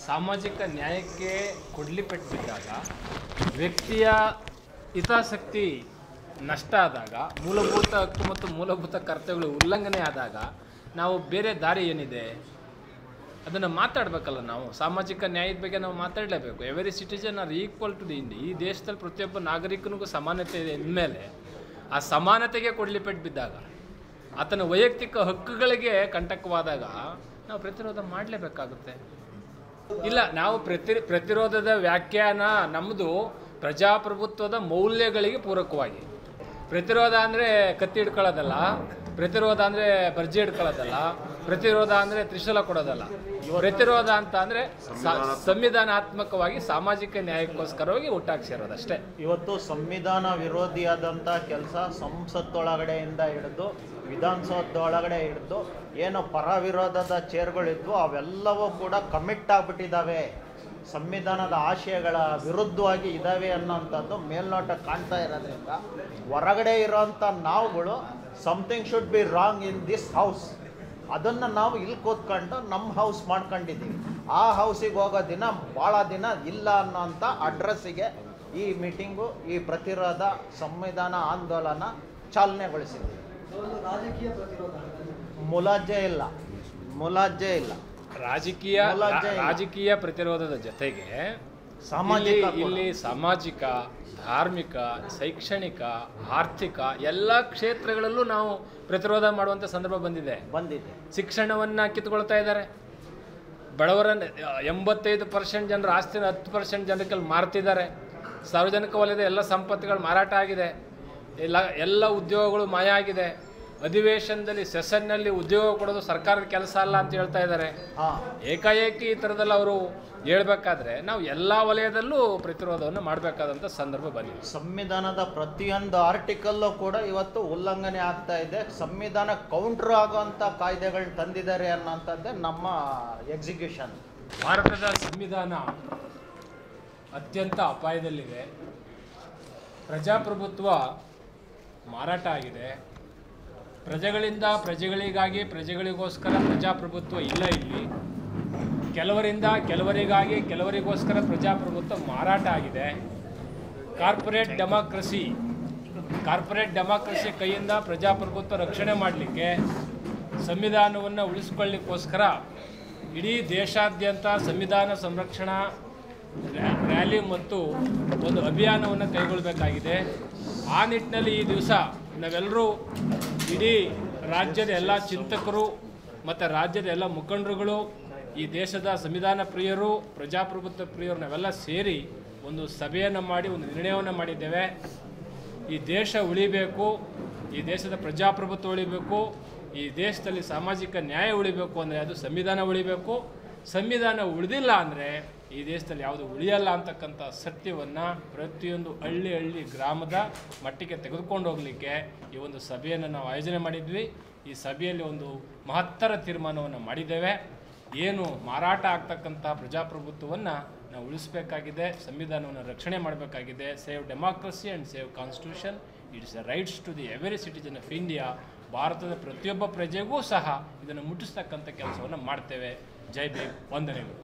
ಸಾಮಾಜಿಕ ನ್ಯಾಯಕ್ಕೆ ಕೊಡ್ಲಿ ಪೆಟ್ಟು ಬಿದ್ದಾಗ ವ್ಯಕ್ತಿಯ ಹಿತಾಸಕ್ತಿ ನಷ್ಟ ಆದಾಗ ಮೂಲಭೂತ ಹಕ್ಕು ಮತ್ತು ಮೂಲಭೂತ ಕರ್ತವ್ಯಗಳು ಉಲ್ಲಂಘನೆ ಆದಾಗ ನಾವು ಬೇರೆ ದಾರಿ ಏನಿದೆ ಅದನ್ನು ಮಾತಾಡಬೇಕಲ್ಲ ನಾವು ಸಾಮಾಜಿಕ ನ್ಯಾಯದ ಬಗ್ಗೆ ನಾವು ಮಾತಾಡಲೇಬೇಕು every citizen are equal to the ಇಂಡಿ ಈ ದೇಶದಲ್ಲಿ ಪ್ರತಿಯೊಬ್ಬ ನಾಗರಿಕನಿಗೂ ಸಮಾನತೆ ಇದೆ ಅಂದಮೇಲೆ ಆ ಸಮಾನತೆಗೆ ಕೊಡ್ಲಿ ಪೆಟ್ಟು ಬಿದ್ದಾಗ ಆತನ ವೈಯಕ್ತಿಕ ಹಕ್ಕುಗಳಿಗೆ ಕಂಟಕವಾದಾಗ ನಾವು ಪ್ರತಿರೋಧ ಮಾಡಲೇಬೇಕಾಗುತ್ತೆ ಇಲ್ಲ ನಾವು ಪ್ರತಿ ಪ್ರತಿರೋಧದ ವ್ಯಾಖ್ಯಾನ ನಮ್ಮದು ಪ್ರಜಾಪ್ರಭುತ್ವದ ಮೌಲ್ಯಗಳಿಗೆ ಪೂರಕವಾಗಿ ಪ್ರತಿರೋಧ ಅಂದರೆ ಕತ್ತಿ ಹಿಡ್ಕೊಳ್ಳೋದಲ್ಲ ಪ್ರತಿರೋಧ ಅಂದರೆ ಬರ್ಜಿ ಹಿಡ್ಕೊಳ್ಳೋದಲ್ಲ ಪ್ರತಿರೋಧ ಅಂದರೆ ತ್ರಿಶೂಲ ಕೊಡೋದಲ್ಲ ಪ್ರತಿರೋಧ ಅಂತ ಅಂದರೆ ಸಂವಿಧಾನಾತ್ಮಕವಾಗಿ ಸಾಮಾಜಿಕ ನ್ಯಾಯಕ್ಕೋಸ್ಕರವಾಗಿ ಹುಟ್ಟಾಕ್ಸಿರೋದು ಅಷ್ಟೇ ಇವತ್ತು ಸಂವಿಧಾನ ವಿರೋಧಿಯಾದಂಥ ಕೆಲಸ ಸಂಸತ್ತೊಳಗಡೆಯಿಂದ ಹಿಡಿದು ವಿಧಾನಸೌಧದೊಳಗಡೆ ಹಿಡಿದು ಏನು ಪರ ವಿರೋಧದ ಚೇರ್ಗಳಿದ್ವು ಅವೆಲ್ಲವೂ ಕೂಡ ಕಮಿಟ್ ಆಗಿಬಿಟ್ಟಿದ್ದಾವೆ ಸಂವಿಧಾನದ ಆಶಯಗಳ ವಿರುದ್ಧವಾಗಿ ಇದ್ದಾವೆ ಅನ್ನೋಂಥದ್ದು ಮೇಲ್ನೋಟ ಕಾಣ್ತಾ ಇರೋದ್ರಿಂದ ಹೊರಗಡೆ ಇರೋಂಥ ನಾವುಗಳು something should be wrong in this house ಅದನ್ನು ನಾವು ಇಲ್ಲಿ ಕೂತ್ಕೊಂಡು ನಮ್ಮ ಹೌಸ್ ಮಾಡ್ಕೊಂಡಿದ್ದೀವಿ ಆ ಹೌಸಿಗೆ ಹೋಗೋ ದಿನ ಭಾಳ ದಿನ ಇಲ್ಲ ಅನ್ನೋಂಥ ಅಡ್ರೆಸ್ಸಿಗೆ ಈ ಮೀಟಿಂಗು ಈ ಪ್ರತಿರೋಧ ಸಂವಿಧಾನ ಆಂದೋಲನ ಚಾಲನೆಗೊಳಿಸಿದ್ದೀವಿ ಒಂದು ರಾಜಕೀಯ ಪ್ರತಿರೋಧ ಮುಲಾಜೆ ಇಲ್ಲ ಮುಲಾಜೆ ಇಲ್ಲ ರಾಜಕೀಯ ಮುಲಾಜೆ ಇಲ್ಲ. ರಾಜಕೀಯ ಪ್ರತಿರೋಧದ ಜೊತೆಗೆ ಸಾಮಾಜಿಕ ಇಲ್ಲಿ- ಕೂಡ. ಇಲ್ಲಿ ಸಾಮಾಜಿಕ ಧಾರ್ಮಿಕ ಶೈಕ್ಷಣಿಕ ಆರ್ಥಿಕ ಎಲ್ಲ ಕ್ಷೇತ್ರಗಳಲ್ಲೂ ನಾವು ಪ್ರತಿರೋಧ ಮಾಡುವಂಥ ಸಂದರ್ಭ ಬಂದಿದೆ ಬಂದಿದೆ ಶಿಕ್ಷಣವನ್ನು ಕಿತ್ಕೊಳ್ತಾ ಇದ್ದಾರೆ ಬಡವರ ಎಂಬತ್ತೈದು ಪರ್ಸೆಂಟ್ ಜನರ ಆಸ್ತಿನ ಹತ್ತು ಪರ್ಸೆಂಟ್ ಜನಕ್ಕೆ ಮಾರ್ತಿದ್ದಾರೆ ಸಾರ್ವಜನಿಕ ವಲಯದ ಎಲ್ಲ ಸಂಪತ್ತುಗಳು ಮಾರಾಟ ಆಗಿದೆ ಎಲ್ಲ ಎಲ್ಲ ಉದ್ಯೋಗಗಳು ಮಾಯ ಆಗಿದೆ ಅಧಿವೇಶನದಲ್ಲಿ ಸೆಷನ್ನಲ್ಲಿ ಉದ್ಯೋಗ ಕೊಡೋದು ಸರ್ಕಾರದ ಕೆಲಸ ಅಲ್ಲ ಅಂತ ಹೇಳ್ತಾ ಇದ್ದಾರೆ ಹಾಂ ಏಕಾಏಕಿ ಈ ಥರದಲ್ಲಿ ಅವರು ಹೇಳ್ಬೇಕಾದ್ರೆ ನಾವು ಎಲ್ಲ ವಲಯದಲ್ಲೂ ಪ್ರತಿರೋಧವನ್ನು ಮಾಡಬೇಕಾದಂಥ ಸಂದರ್ಭ ಬಂದಿದೆ ಸಂವಿಧಾನದ ಪ್ರತಿಯೊಂದು ಆರ್ಟಿಕಲ್ಲು ಕೂಡ ಇವತ್ತು ಉಲ್ಲಂಘನೆ ಆಗ್ತಾ ಇದೆ ಸಂವಿಧಾನ ಕೌಂಟ್ರ್ ಆಗುವಂಥ ಕಾಯ್ದೆಗಳು ತಂದಿದ್ದಾರೆ ಅನ್ನೋಂಥದ್ದೇ ನಮ್ಮ ಎಕ್ಸಿಕ್ಯೂಷನ್ ಭಾರತದ ಸಂವಿಧಾನ ಅತ್ಯಂತ ಅಪಾಯದಲ್ಲಿದೆ ಪ್ರಜಾಪ್ರಭುತ್ವ ಮಾರಾಟ ಆಗಿದೆ ಪ್ರಜೆಗಳಿಂದ ಪ್ರಜೆಗಳಿಗಾಗಿ ಪ್ರಜೆಗಳಿಗೋಸ್ಕರ ಪ್ರಜಾಪ್ರಭುತ್ವ ಇಲ್ಲ ಇಲ್ಲಿ ಕೆಲವರಿಂದ ಕೆಲವರಿಗಾಗಿ ಕೆಲವರಿಗೋಸ್ಕರ ಪ್ರಜಾಪ್ರಭುತ್ವ ಮಾರಾಟ ಆಗಿದೆ ಕಾರ್ಪೊರೇಟ್ ಡೆಮಾಕ್ರಸಿ ಕಾರ್ಪೊರೇಟ್ ಡೆಮಾಕ್ರಸಿ ಕೈಯಿಂದ ಪ್ರಜಾಪ್ರಭುತ್ವ ರಕ್ಷಣೆ ಮಾಡಲಿಕ್ಕೆ ಸಂವಿಧಾನವನ್ನು ಉಳಿಸ್ಕೊಳ್ಳಿಕ್ಕೋಸ್ಕರ ಇಡೀ ದೇಶಾದ್ಯಂತ ಸಂವಿಧಾನ ಸಂರಕ್ಷಣಾ ರ್ಯಾ- ರ್ಯಾಲಿ ಮತ್ತು ಒಂದು ಅಭಿಯಾನವನ್ನು ಕೈಗೊಳ್ಳಬೇಕಾಗಿದೆ ಆ ನಿಟ್ಟಿನಲ್ಲಿ ಈ ದಿವಸ ನಾವೆಲ್ಲರೂ ಇಡೀ ರಾಜ್ಯದ ಎಲ್ಲ ಚಿಂತಕರು ಮತ್ತು ರಾಜ್ಯದ ಎಲ್ಲ ಮುಖಂಡರುಗಳು ಈ ದೇಶದ ಸಂವಿಧಾನ ಪ್ರಿಯರು ಪ್ರಜಾಪ್ರಭುತ್ವ ಪ್ರಿಯರು ನಾವೆಲ್ಲ ಸೇರಿ ಒಂದು ಸಭೆಯನ್ನು ಮಾಡಿ ಒಂದು ನಿರ್ಣಯವನ್ನು ಮಾಡಿದ್ದೇವೆ ಈ ದೇಶ ಉಳಿಬೇಕು ಈ ದೇಶದ ಪ್ರಜಾಪ್ರಭುತ್ವ ಉಳಿಬೇಕು ಈ ದೇಶದಲ್ಲಿ ಸಾಮಾಜಿಕ ನ್ಯಾಯ ಉಳಿಬೇಕು ಅಂದರೆ ಅದು ಸಂವಿಧಾನ ಉಳಿಬೇಕು ಸಂವಿಧಾನ ಉಳಿದಿಲ್ಲ ಅಂದರೆ ಈ ದೇಶದಲ್ಲಿ ಯಾವುದು ಉಳಿಯಲ್ಲ ಅಂತಕ್ಕಂಥ ಸತ್ಯವನ್ನು ಪ್ರತಿಯೊಂದು ಹಳ್ಳಿ ಹಳ್ಳಿ ಗ್ರಾಮದ ಮಟ್ಟಿಗೆ ತೆಗೆದುಕೊಂಡು ಹೋಗಲಿಕ್ಕೆ ಈ ಒಂದು ಸಭೆಯನ್ನು ನಾವು ಆಯೋಜನೆ ಮಾಡಿದ್ವಿ ಈ ಸಭೆಯಲ್ಲಿ ಒಂದು ಮಹತ್ತರ ತೀರ್ಮಾನವನ್ನು ಮಾಡಿದ್ದೇವೆ ಏನು ಮಾರಾಟ ಆಗ್ತಕ್ಕಂಥ ಪ್ರಜಾಪ್ರಭುತ್ವವನ್ನು ನಾವು ಉಳಿಸಬೇಕಾಗಿದೆ ಸಂವಿಧಾನವನ್ನು ರಕ್ಷಣೆ ಮಾಡಬೇಕಾಗಿದೆ save democracy and save constitution it's a rights to the every citizen of India ಭಾರತದ ಪ್ರತಿಯೊಬ್ಬ ಪ್ರಜೆಗೂ ಸಹ ಇದನ್ನು ಮುಟ್ಟಿಸ್ತಕ್ಕಂಥ ಕೆಲಸವನ್ನು ಮಾಡ್ತೇವೆ ಜೈ ಭೀಮ್ ವಂದನೆಗಳು